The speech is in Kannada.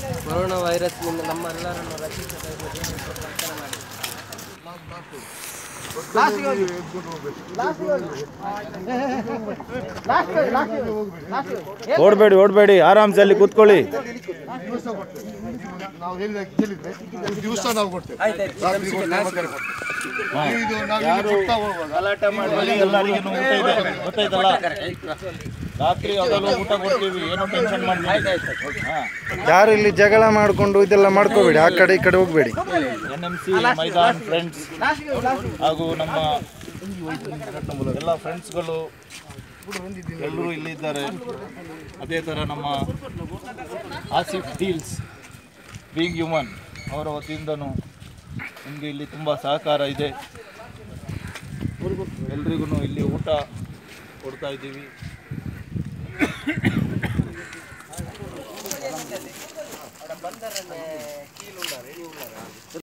ಕೊರೋನಾ ವೈರಸ್ನಿಂದ ನಮ್ಮೆಲ್ಲರನ್ನು ರಕ್ಷಿಸಬೇಕು ದೇವರು ಪ್ರಾರ್ಥನೆ ಮಾಡಿ ಓಡಬೇಡಿ ಓಡಬೇಡಿ ಆರಾಮ್ಸೆ ಅಲ್ಲಿ ಕೂತ್ಕೊಳ್ಳಿ ನಾವು ಹೇಳಿದ ಕೇಳಿದ್ರೆ ದಿವಸ ನಾವು ಕೊಡ್ತೇವೆ ರಾತ್ರಿ ಕೊಡ್ತೇವೆ, ಮಧ್ಯಾಹ್ನ ಕೊಡ್ತೇವೆ. ಇದು ನಾವು ಇಲ್ಲಿ ಕೊಡ್ತಾ ಹೋಗುವಾಗ ಗಲಾಟೆ ಮಾಡಿ ಎಲ್ಲರಿಗೂ ಊಟ ಇದೆ ಗೊತ್ತಾಯ್ತಲ್ಲ ರಾತ್ರಿ ಹಗಲು ಊಟ ಕೊಡ್ತೀವಿ ಏನು ಟೆನ್ಷನ್ ಮಾಡಬೇಡಿ ಯಾರು ಇಲ್ಲಿ ಜಗಳ ಮಾಡಿಕೊಂಡು ಇದೆಲ್ಲ ಮಾಡ್ಕೋಬೇಡಿ ಆ ಕಡೆ ಈ ಕಡೆ ಹೋಗ್ಬೇಡಿ N M C Maidan friends ಹಾಗೂ ನಮ್ಮ ಎಲ್ಲ ಫ್ರೆಂಡ್ಸ್ಗಳು ಎಲ್ಲರೂ ಇಲ್ಲಿ ಇದ್ದಾರೆ ಅದೇ ಥರ ನಮ್ಮ ಆಸಿಫ್ ಡೀಲ್ಸ್ ಬೀಂಗ್ ಹ್ಯೂಮನ್ ಅವರ ವತಿಯಿಂದನೂ ನಿಮಗೆ ಇಲ್ಲಿ ತುಂಬ ಸಹಕಾರ ಇದೆ ಎಲ್ರಿಗೂ ಇಲ್ಲಿ ಊಟ ಕೊಡ್ತಾ ಇದ್ದೀವಿ